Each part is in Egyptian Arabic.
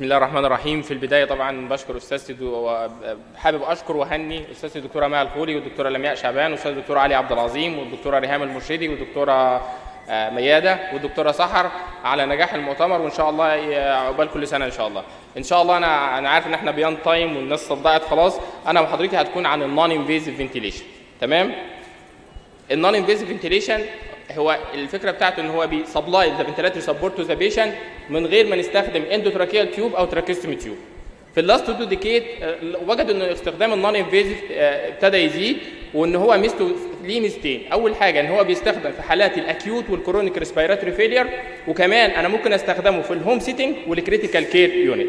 الله الرحمن الرحيم في البدايه طبعا بشكر استاذتي دو- وحابب اشكر واهني استاذتي الدكتوره مها الخولي والدكتوره لمياء شعبان والاستاذ الدكتور علي عبد العظيم والدكتوره ريهام المرشدي والدكتوره آه، مياده والدكتوره سحر على نجاح المؤتمر وان شاء الله ي- عقبال كل سنه ان شاء الله ان شاء الله انا انا عارف ان احنا بيان تايم والناس صدقت خلاص انا وحضرتك هتكون عن النون انفيزيف فنتيليشن تمام النون انفيزيف فنتيليشن هو الفكره بتاعته ان هو بيسبلاي ذا فنتيلاتور سبورت تو ذا بيشنت من غير ما نستخدم اندوتراكيال تيوب او تراكيستومي تيوب في اللاست تو ديكيت وجدوا ان استخدام النون انفيزيف ابتدى يزيد وان هو ميزته ليه ميزتين اول حاجه ان هو بيستخدم في حالات الاكيوت والكرونيك ريسبيراتوري فيلير وكمان انا ممكن استخدمه في الهوم سيتنج والكريتيكال كير يونت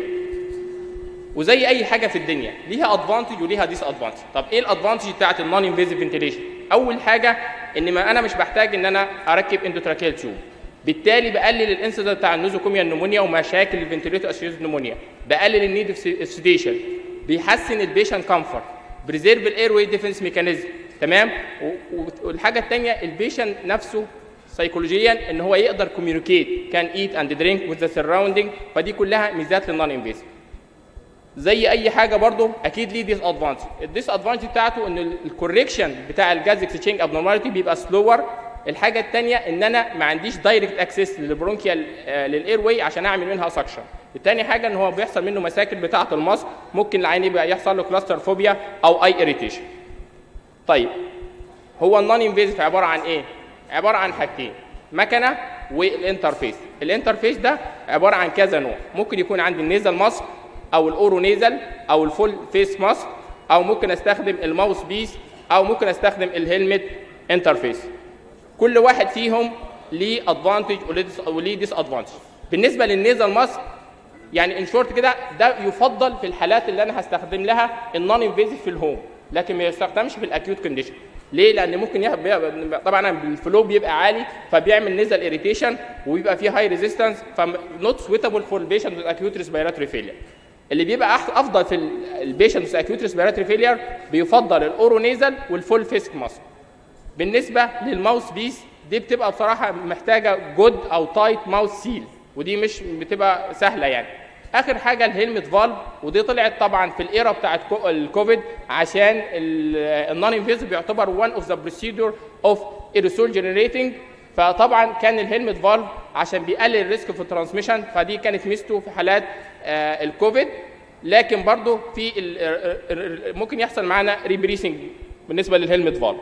وزي اي حاجه في الدنيا ليها ادفانتج وليها ديس ادفانتج طب ايه الادفانتج بتاعت النون انفيزيف فنتيليشن اول حاجه ان ما انا مش بحتاج ان انا اركب اندوتراكيال تيوب بالتالي بقلل الانسيدنت بتاع النوزوكوميا النمونيا ومشاكل الفنتيليتور اسيوز نمونيا بقلل النيد اوف سيديشن بيحسن البيشنت كومفورت بريزيرف الاير واي ديفنس ميكانيزم تمام و- و- والحاجه الثانيه البيشنت نفسه سيكولوجيا ان هو يقدر كوميونيكيت كان ايت اند درينك وذ ذا سراوندينج فدي كلها ميزات للنون انفيزيف زي اي حاجه برضه اكيد ليه ديس ادفانتج الديس ادفانتج بتاعته ان الكوريكشن بتاع الجاز اكسشينج ابنورماليتي بيبقى سلور الحاجه الثانيه ان انا ما عنديش دايركت اكسس للبرونكيال للاير واي عشان اعمل منها سكشن الثاني حاجه ان هو بيحصل منه مشاكل بتاعه المصل ممكن العين يبقى يحصل له كلاستر فوبيا او اي اريتيشن طيب هو النون انفيزيف عباره عن ايه عباره عن حاجتين مكنه والانترفيس الانترفيس ده عباره عن كذا نوع ممكن يكون عندي النيزل ماسك او الاورو نيزل او الفول فيس ماسك او ممكن استخدم الماوس بيس او ممكن استخدم الهيلمت انترفيس كل واحد فيهم ليه ادفانتج وليه ديس ادفانتج بالنسبه للنيزل ماسك يعني ان شورت كده ده يفضل في الحالات اللي انا هستخدم لها النون انفيزيف في الهوم لكن ما يستخدمش في الاكيوت كونديشن ليه؟ لان ممكن يهب بي- طبعا الفلو بيبقى عالي فبيعمل نيزل اريتيشن وبيبقى فيه هاي ريزيستنس فنوت سويتابل فور البيشنت اكيوت ريسبيراتوري فيلير اللي بيبقى أح- افضل في البيشنت اكيوت ريسبيراتوري فيلير بيفضل الاورو نيزل والفول فيسك ماسك بالنسبه للماوس بيس دي بتبقى بصراحه محتاجه جود او تايت ماوس سيل ودي مش بتبقى سهله يعني اخر حاجه الهيلمت فالف ودي طلعت طبعا في الايرا بتاعت كو- الكوفيد عشان النون انفيزيف بيعتبر one اوف ذا بروسيدور اوف ايروسول جنريتنج فطبعا كان الهيلمت فالف عشان بيقلل الريسك في الترانسميشن فدي كانت ميزته في حالات آه، الكوفيد لكن برضه في ال- ال- ال- ممكن يحصل معانا ريبريسنج بالنسبه للهيلمت فالف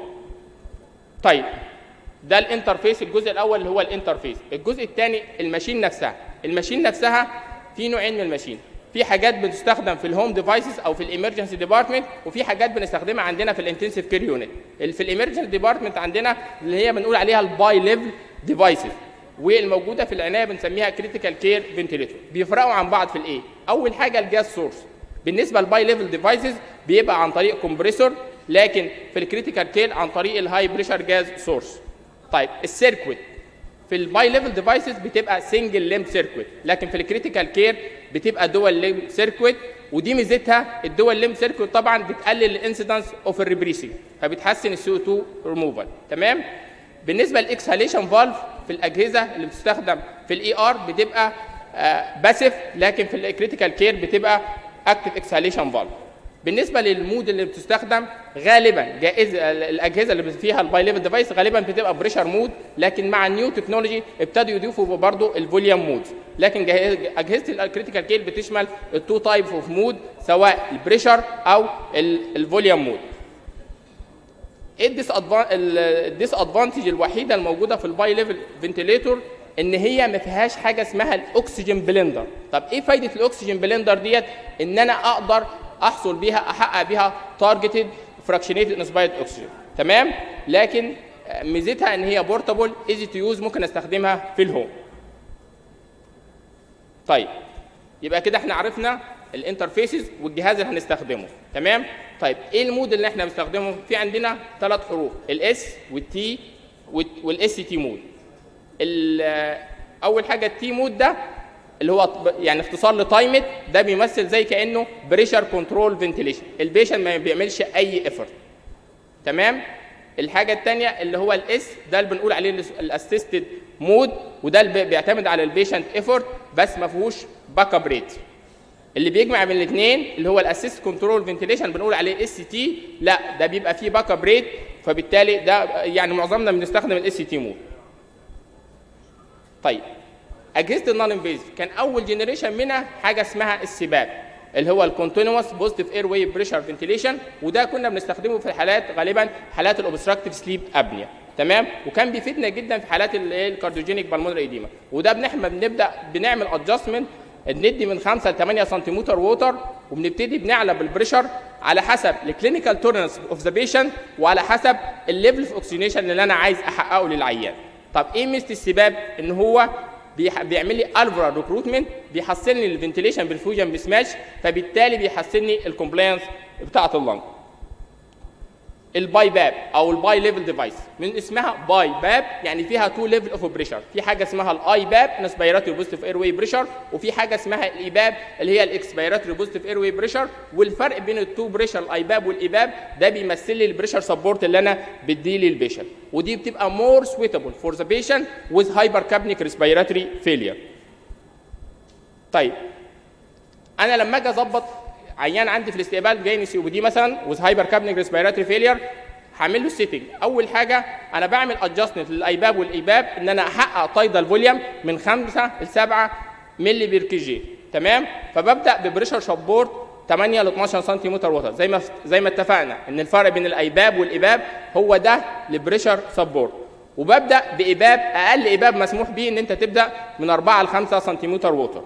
طيب ده الانترفيس الجزء الاول اللي هو الانترفيس الجزء الثاني الماشين نفسها الماشين نفسها في نوعين من الماشين في حاجات بتستخدم في الهوم ديفايسز او في الامرجنسي ديبارتمنت وفي حاجات بنستخدمها عندنا في الانتنسيف كير يونت في الامرجنسي ديبارتمنت عندنا اللي هي بنقول عليها الباي ليفل ديفايسز والموجوده في العنايه بنسميها كريتيكال كير فنتيليتور بيفرقوا عن بعض في الايه اول حاجه الجاز سورس بالنسبه للباي ليفل ديفايسز بيبقى عن طريق كومبريسور لكن في الكريتيكال كير عن طريق الهاي بريشر جاز سورس طيب السيركويت في الباي ليفل ديفايسز بتبقى سنجل ليمب سيركويت لكن في الكريتيكال كير بتبقى دول ليمب سيركويت ودي ميزتها الدول ليمب سيركويت طبعا بتقلل الانسيدنس اوف الريبريسنج فبتحسن السي او 2 ريموفال تمام بالنسبه للاكسهاليشن فالف في الاجهزه اللي بتستخدم في الاي ار بتبقى باسيف لكن في الكريتيكال كير بتبقى اكتف اكسهاليشن فالف بالنسبه للمود اللي بتستخدم غالبا جائز الاجهزه اللي فيها الباي ليفل ديفايس غالبا بتبقى بريشر مود لكن مع النيو تكنولوجي ابتدوا يضيفوا برضه الفوليوم مود لكن جه- اجهزه الكريتيكال كير بتشمل التو تايب اوف مود سواء البريشر او الفوليوم مود ايه الديس الديس ادفانتج الوحيده الموجوده في الباي ليفل فنتيليتور ان هي ما فيهاش حاجه اسمها الاكسجين بلندر طب ايه فايده الاكسجين بلندر ديت ان انا اقدر احصل بيها احقق بيها تارجتد فراكشنيتد انسبايرد اوكسجين تمام لكن آه، ميزتها ان هي بورتابل ايزي تو يوز ممكن استخدمها في الهوم طيب يبقى كده احنا عرفنا الانترفيسز والجهاز اللي هنستخدمه تمام طيب ايه المود اللي احنا بنستخدمه في عندنا ثلاث حروف الاس والتي والاس تي مود ال- اول حاجه التي مود ده اللي هو ط- يعني اختصار لتايمت ده بيمثل زي كانه بريشر كنترول فنتيليشن البيشن ما بيعملش اي ايفورت تمام الحاجه الثانيه اللي هو الاس ده اللي بنقول عليه الاسيستد مود وده اللي بي- بيعتمد على البيشنت ايفورت بس ما فيهوش باك اب ريت اللي بيجمع بين الاثنين اللي هو الاسيست كنترول فنتيليشن بنقول عليه اس تي لا ده بيبقى فيه باك اب ريت فبالتالي ده يعني معظمنا بنستخدم الاس تي مود طيب اجهزه النون انفيزيف كان اول جنريشن منها حاجه اسمها السباب اللي هو الكونتينوس بوزيتيف اير واي بريشر فنتيليشن وده كنا بنستخدمه في الحالات غالبا حالات الاوبستراكتيف سليب ابنيا تمام وكان بيفيدنا جدا في حالات الكارديوجينيك بالمونري ايديما وده بنحمل بنبدا بنعمل ادجستمنت ندي من 5 ل 8 سنتيمتر ووتر وبنبتدي بنعلى بالبريشر على حسب الكلينيكال تولرنس اوف ذا بيشنت وعلى حسب الليفل اوف اوكسجينيشن اللي انا عايز احققه للعيان طب ايه ميزه السباب ان هو بيح- بيعمل لي الفرا ريكروتمنت بيحسن لي الفنتيليشن بالفوجن بسماش فبالتالي بيحسن لي الكومبلاينس بتاعه اللنج الباي باب او الباي ليفل ديفايس من اسمها باي باب يعني فيها تو ليفل اوف بريشر في حاجه اسمها الاي باب انسبيراتوري بوزيتيف اير واي بريشر وفي حاجه اسمها الايباب اللي هي الاكسبيراتوري بوزيتيف اير واي بريشر والفرق بين التو بريشر الاي باب والايباب ده بيمثل لي البريشر سبورت اللي انا بديه للبيشنت ودي بتبقى مور سويتابل فور ذا بيشنت وذ هايبر كابنيك ريسبيراتوري فيلير طيب انا لما اجي اظبط عيان عندي في الاستقبال جاي سي او دي مثلا وذ هايبر كابنيك ريسبيراتوري فيلير هعمل له سيتنج اول حاجه انا بعمل ادجستمنت للايباب والايباب ان انا احقق تايدال فوليوم من 5 ل 7 مللي بير كي جي تمام فببدا ببريشر سبورت 8 ل 12 سنتيمتر ووتر زي ما زي ما اتفقنا ان الفرق بين الايباب والايباب هو ده البريشر سبورت وببدا بايباب اقل ايباب مسموح به ان انت تبدا من 4 ل 5 سنتيمتر ووتر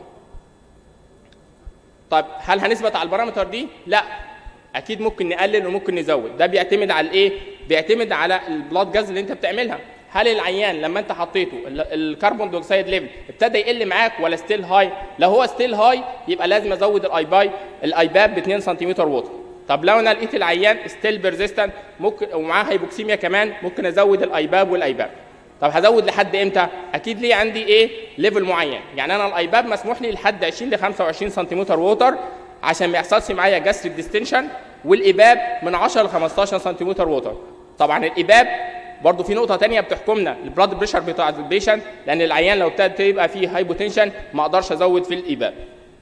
طيب هل هنثبت على البارامتر دي؟ لا اكيد ممكن نقلل وممكن نزود ده بيعتمد على الايه؟ بيعتمد على البلاد جاز اللي انت بتعملها هل العيان لما انت حطيته ال- الكربون دioxide ليفل ابتدى يقل معاك ولا ستيل هاي؟ لو هو ستيل هاي يبقى لازم ازود الاي باي الايباب ب 2 سنتيمتر ووتر طب لو انا لقيت العيان ستيل بيرزيستنت ممكن ومعاه هايبوكسيميا كمان ممكن ازود الايباب والايباب طب هزود لحد امتى؟ اكيد ليه عندي ايه؟ ليفل معين، يعني انا الايباب مسموح لي لحد 20 ل 25 سنتيمتر ووتر عشان ما يحصلش معايا جاستريك ديستنشن والايباب من 10 ل 15 سنتيمتر ووتر. طبعا الايباب برضه في نقطه تانية بتحكمنا البلاد بريشر بتاع البيشنت لان العيان لو ابتدى يبقى فيه هايبوتنشن ما اقدرش ازود في الايباب.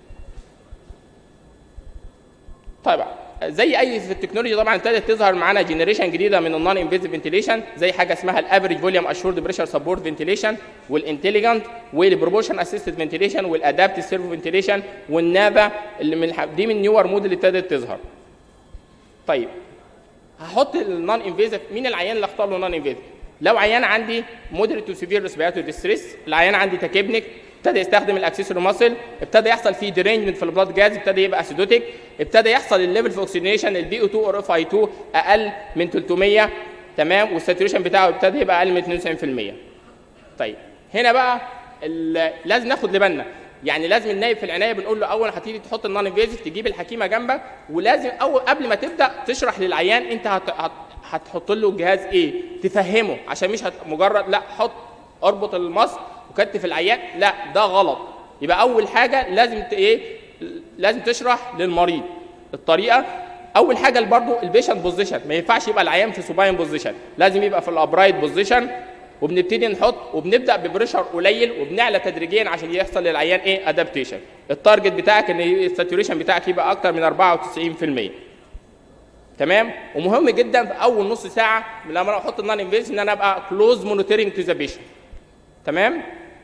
طبعا زي اي في التكنولوجي طبعا ابتدت تظهر معانا جنريشن جديده من النون انفيزيف فنتيليشن زي حاجه اسمها الافريج فوليوم اشورد بريشر سبورت فنتيليشن والانتليجنت والبروبوشن اسيستد فنتيليشن والادابتيف سيرفو فنتيليشن والنابا اللي من الح- دي من نيور مود اللي ابتدت تظهر. طيب هحط النون انفيزيف مين العيان اللي اختار له نون انفيزيف؟ لو عيان عندي مودريت تو سيفير ريسبيراتوري ديستريس العيان عندي تاكيبنيك ابتدى يستخدم الاكسسوري ماسل ابتدى يحصل فيه درينجمنت في البلاد جاز ابتدى يبقى اسيدوتيك ابتدى يحصل الليفل في اوكسجينيشن البي او 2 اور اف اي 2 اقل من 300 تمام والساتوريشن بتاعه ابتدى يبقى اقل من 92% طيب هنا بقى ال- لازم ناخد لبالنا يعني لازم النايب في العنايه بنقول له اول هتيجي تحط النون انفيزيف تجيب الحكيمه جنبك ولازم اول قبل ما تبدا تشرح للعيان انت هت... هت... هتحط له الجهاز ايه تفهمه عشان مش هت... مجرد لا حط اربط المصل وكتف العيان لا ده غلط يبقى اول حاجه لازم ت... ايه لازم تشرح للمريض الطريقه اول حاجه برضه البيشنت بوزيشن ما ينفعش يبقى العيان في سوباين بوزيشن لازم يبقى في الابرايت بوزيشن وبنبتدي نحط وبنبدا ببريشر قليل وبنعلى تدريجيا عشان يحصل للعيان ايه ادابتيشن التارجت بتاعك ان الساتوريشن بتاعك يبقى اكتر من 94% تمام ومهم جدا في اول نص ساعه لما انا احط النون انفيزيف ان انا ابقى كلوز مونيتورنج تو ذا بيشنت تمام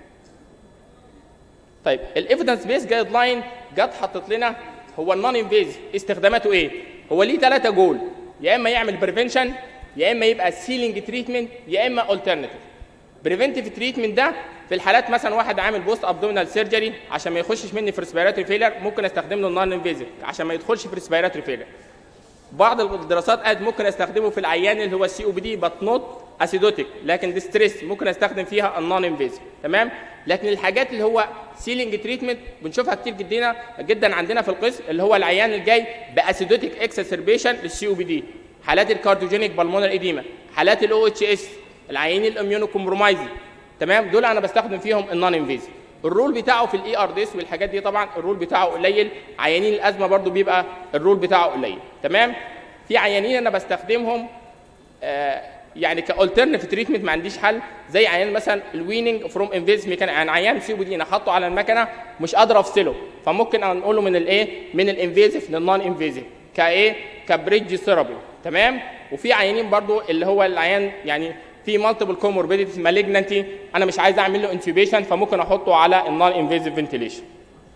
طيب الايفيدنس بيس جايد لاين جت حطت لنا هو النون انفيزيف استخداماته ايه هو ليه ثلاثه جول يا اما يعمل بريفنشن يا اما يبقى سيلينج تريتمنت يا اما الترناتيف بريفنتيف تريتمنت ده في الحالات مثلا واحد عامل بوست ابدومينال سيرجري عشان ما يخشش مني في ريسبيراتوري فيلر ممكن استخدم له النون انفيزيف عشان ما يدخلش في ريسبيراتوري فيلر بعض الدراسات قالت ممكن استخدمه في العيان اللي هو السي او بي دي بات نوت اسيدوتيك لكن ديستريس ممكن استخدم فيها النون انفيزيف تمام لكن الحاجات اللي هو سيلينج تريتمنت بنشوفها كتير جدا جدا عندنا في القسم اللي هو العيان الجاي باسيدوتيك اكسسربيشن للسي او بي دي حالات الكارديوجينيك بالمونر ايديما حالات الاو اتش اس العيانين الاميونو كومبرومايزنج تمام دول انا بستخدم فيهم النون انفيزيف الرول بتاعه في الاي ار ديس والحاجات دي طبعا الرول بتاعه قليل عيانين الازمه برضو بيبقى الرول بتاعه قليل تمام في عيانين انا بستخدمهم آه يعني كالترناتيف تريتمنت ما عنديش حل زي عيان مثلا الويننج فروم انفيز ميكان يعني عيان سي بي دي انا حاطه على المكنه مش قادر افصله فممكن نقول له من الايه من الانفيزيف للنون انفيزيف كايه كبريدج ثيرابي تمام وفي عيانين برضو اللي هو العيان يعني في مالتيبل كوموربيديتي مالجنانتي انا مش عايز اعمل له انتوبيشن فممكن احطه على النون انفيزيف فنتيليشن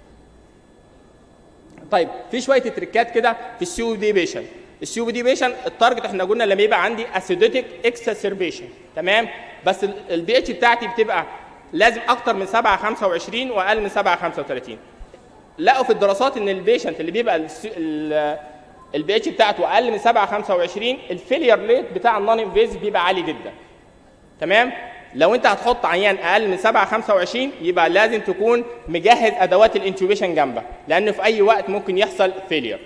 طيب في شويه تريكات كده في السيو دي بيشن السيو دي بيشن التارجت احنا قلنا لما يبقى عندي اسيدوتيك اكسسربيشن تمام بس البي اتش بتاعتي بتبقى لازم اكتر من 7 25 واقل من 7 35 لقوا في الدراسات ان البيشنت اللي بيبقى البي اتش بتاعته اقل من 7 25 الفيلير ريت بتاع النون انفيزيف بيبقى عالي جدا تمام لو انت هتحط عيان اقل من 7 25 يبقى لازم تكون مجهز ادوات الانتوبيشن جنبك لان في اي وقت ممكن يحصل فيلير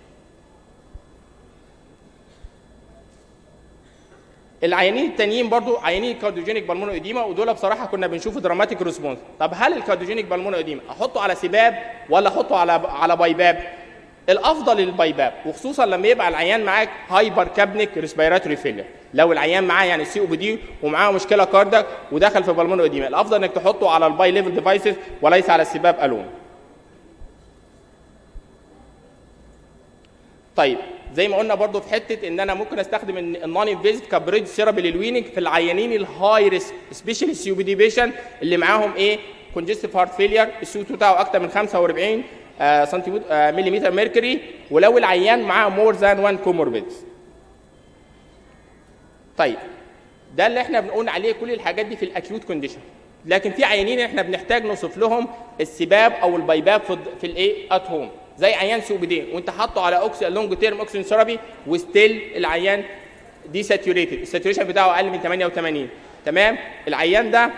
العيانين التانيين برضو عيانين الكارديوجينيك بالمونو اديما ودول بصراحه كنا بنشوف دراماتيك ريسبونس طب هل الكارديوجينيك بالمونو اديما احطه على سباب ولا احطه على على بايباب الافضل البايباب وخصوصا لما يبقى العيان معاك هايبر كابنيك ريسبيراتوري فيلر لو العيان معاه يعني سي او بي دي ومعاه مشكله كاردك ودخل في بالمونو اديما الافضل انك تحطه على الباي ليفل ديفايسز وليس على السباب الون طيب زي ما قلنا برضو في حته ان انا ممكن استخدم النون انفيزيف كبريدج ثيرابي للويننج في العيانين الهاي ريسك سبيشالي السي بي دي بيشن اللي معاهم ايه كونجستيف هارت فيلير السي بتاعه اكتر من 45 آه سنتيمتر آه مليمتر ميركوري ولو العيان معاه مور ذان 1 كوموربيدز طيب ده اللي احنا بنقول عليه كل الحاجات دي في الاكيوت كونديشن لكن في عيانين احنا بنحتاج نوصف لهم السباب او البايباب في, في الايه ات هوم زي عيان سي بي وانت حاطه على اوكسي لونج تيرم اوكسجين ثيرابي وستيل العيان دي ساتوريتد الساتوريشن بتاعه اقل من 88 تمام العيان ده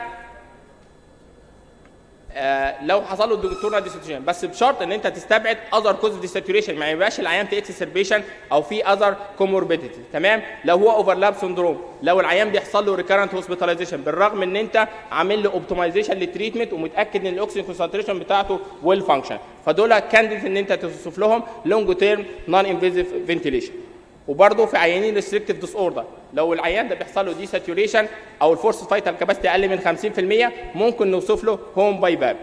آه لو حصل له الدكتور ديساتوريشن بس بشرط ان انت تستبعد اذر كوز ديساتوريشن ما يبقاش العيان في اكسسربيشن او في اذر كوموربيديتي تمام لو هو اوفرلاب سندروم لو العيان بيحصل له ريكارنت هوسبيتاليزيشن بالرغم ان انت عامل له اوبتمايزيشن للتريتمنت ومتاكد ان الاكسجين كونسنتريشن بتاعته ويل فانكشن فدول كانديديت ان انت توصف لهم لونج تيرم نون انفيزيف فنتيليشن وبرضه في عيانين ريستريكتيف ديس اوردر لو العيان ده بيحصل له دي ساتوريشن او الفورس فايتال كاباسيتي اقل من 50% ممكن نوصف له هوم باي باب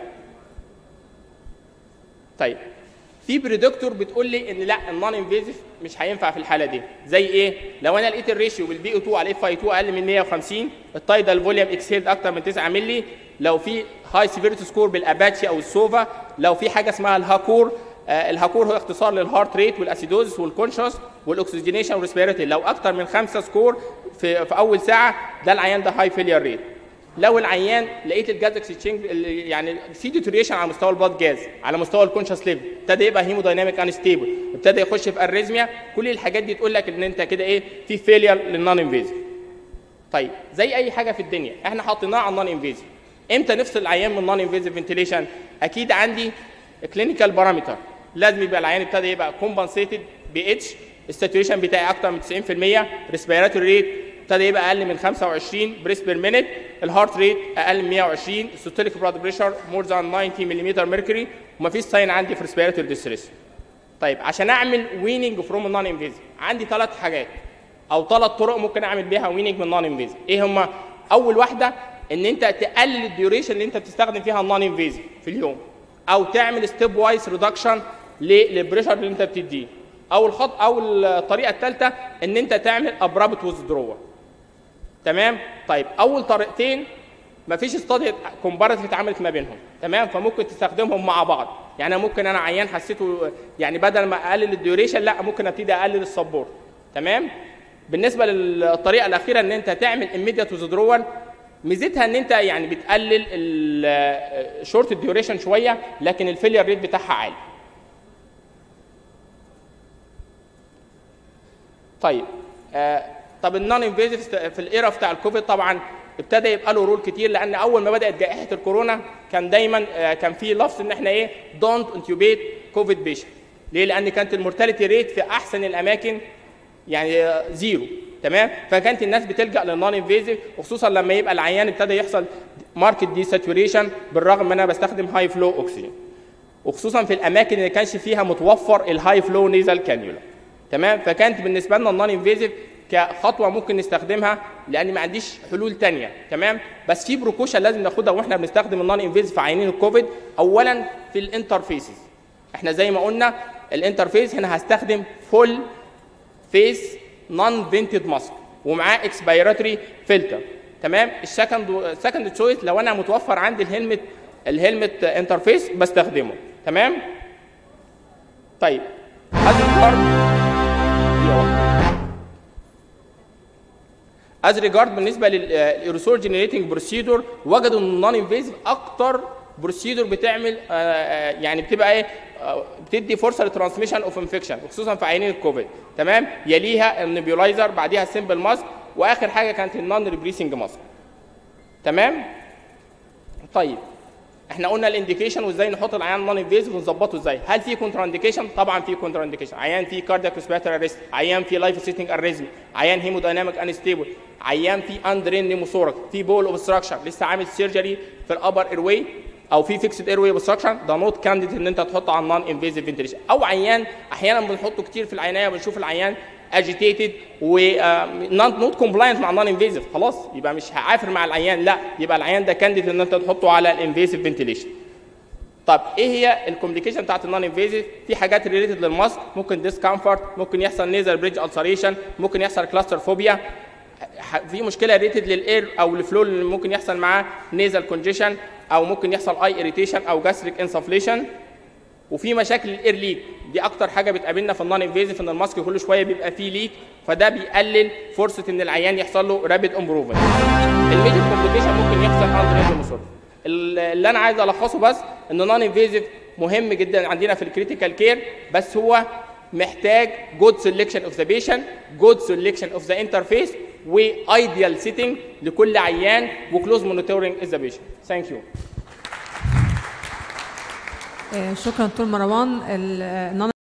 طيب في بريدكتور بتقول لي ان لا النون انفيزيف مش هينفع في الحاله دي زي ايه لو انا لقيت الريشيو بالبي او 2 على اف اي 2 اقل من 150 التايدال فوليوم اكسيد اكتر من 9 مللي لو في هاي سيفيريتي سكور بالاباتشي او السوفا لو في حاجه اسمها الهاكور آه الهاكور هو اختصار للهارت ريت والاسيدوزس والكونشس والاكسجينيشن والريسبيراتي لو اكتر من 5 سكور في, في اول ساعه ده العيان ده هاي فيلير ريت لو العيان لقيت الجاز اكسشينج يعني في ديتوريشن على مستوى البلاد جاز على مستوى الكونشس ليفل ابتدى يبقى هيمودايناميك انستيبل ابتدى يخش في اريزميا كل الحاجات دي تقول لك ان انت كده ايه في فيلير للنون انفيزيف طيب زي اي حاجه في الدنيا احنا حطيناها على النون انفيزيف امتى نفصل العيان من النون انفيزيف فنتيليشن اكيد عندي كلينيكال بارامتر لازم يبقى العيان ابتدى يبقى كومبنسيتد بي اتش الساتوريشن بتاعي اكتر من 90% ريسبيراتوري ريت ابتدى يبقى اقل من 25 بريس بير مينيت الهارت ريت اقل من 120 السيستوليك بلاد بريشر مور ذان 90 ملم ميركوري ومفيش ساين عندي في ريسبيراتوري ديستريس طيب عشان اعمل ويننج فروم النون انفيزيف عندي ثلاث حاجات او ثلاث طرق ممكن اعمل بيها ويننج من النون انفيزيف ايه هما اول واحده ان انت تقلل الديوريشن اللي انت بتستخدم فيها النون انفيزيف في اليوم او تعمل ستيب وايز ريدكشن للبريشر اللي انت بتديه او الخط او الطريقه الثالثه ان انت تعمل ابرابت وذرول تمام طيب اول طريقتين مفيش استادي كومباراتيف اتعملت ما بينهم تمام فممكن تستخدمهم مع بعض يعني ممكن انا عيان حسيته يعني بدل ما اقلل الديوريشن لا ممكن ابتدي اقلل السبورت تمام بالنسبه للطريقه الاخيره ان انت تعمل immediate withdrawal ميزتها ان انت يعني بتقلل الشورت الديوريشن شويه لكن الفيلير ريت بتاعها عالي طيب آه طب النون انفيزيف في الايرا بتاع الكوفيد طبعا ابتدى يبقى له رول كتير لان اول ما بدات جائحه الكورونا كان دايما آه كان في لفظ ان احنا ايه دونت انتوبيت كوفيد بيشن ليه لان كانت المورتاليتي ريت في احسن الاماكن يعني آه زيرو تمام فكانت الناس بتلجا للنون انفيزيف وخصوصا لما يبقى العيان ابتدى يحصل ماركت دي ساتوريشن بالرغم ان انا بستخدم هاي فلو اوكسجين وخصوصا في الاماكن اللي كانش فيها متوفر الهاي فلو نيزل كانيولا تمام فكانت بالنسبه لنا النون انفيزيف كخطوه ممكن نستخدمها لان ما عنديش حلول تانية تمام بس في بروكوشن لازم ناخدها واحنا بنستخدم النون انفيزيف في عيانين الكوفيد اولا في الانترفيسز احنا زي ما قلنا الانترفيس هنا هستخدم فول فيس نون فينتد ماسك ومعاه اكسبيراتوري فلتر تمام السكند سكند تشويس لو انا متوفر عندي الهلمت الهلمت انترفيس بستخدمه تمام طيب از ريجارد از ريجارد بالنسبه للايروسول جنريتنج بروسيدور وجدوا ان النون انفيزيف اكتر بروسيدور بتعمل آه يعني بتبقى ايه آه بتدي فرصه لترانسميشن اوف انفكشن وخصوصا في عيانين الكوفيد تمام يليها النبيولايزر بعديها السمبل ماسك واخر حاجه كانت النون ريبريسنج ماسك تمام طيب احنا قلنا الانديكيشن وازاي نحط العيان نون انفيزيف ونظبطه ازاي هل في كونترا انديكيشن طبعا في كونترا انديكيشن عيان في كاردياك ريسبيراتوري اريست عيان في لايف سيتنج اريزمي عيان هيمودايناميك انستيبل عيان في اندرين نيموثورك في بول اوبستراكشن لسه عامل سيرجري في الابر ايرواي او في فيكسد اير واي اوبستراكشن ده نوت كانديد ان انت تحطه على النون انفيزيف فنتيليشن او عيان احيانا بنحطه كتير في العنايه وبنشوف العيان اجيتيتد و نوت كومبلاينت مع النون انفيزيف خلاص يبقى مش هعافر مع العيان لا يبقى العيان ده كانديد ان انت تحطه على الانفيزيف فنتيليشن طب ايه هي الكومبليكيشن بتاعت النون انفيزيف في حاجات ريليتد للماسك ممكن ديسكمفورت ممكن يحصل نيزل بريدج السريشن ممكن يحصل كلاستر فوبيا في مشكله ريتد للاير او الفلو اللي ممكن يحصل معاه نيزل كونجيشن او ممكن يحصل اي اريتيشن او جاستريك انسفليشن وفي مشاكل الاير ليك دي اكتر حاجه بتقابلنا في النون انفيزيف ان الماسك كل شويه بيبقى فيه ليك فده بيقلل فرصه ان العيان يحصل له رابيد امبروفمنت الميجر كومبليكيشن ممكن يحصل اندر اللي انا عايز الخصه بس ان نون انفيزيف مهم جدا عندنا في الكريتيكال كير بس هو محتاج جود سelection اوف ذا بيشنت جود سelection اوف ذا انترفيس وايديال سيتنج لكل عيان وكلوز مونيتورنج از ذا بيشنت ثانك يو شكرا دكتور مروان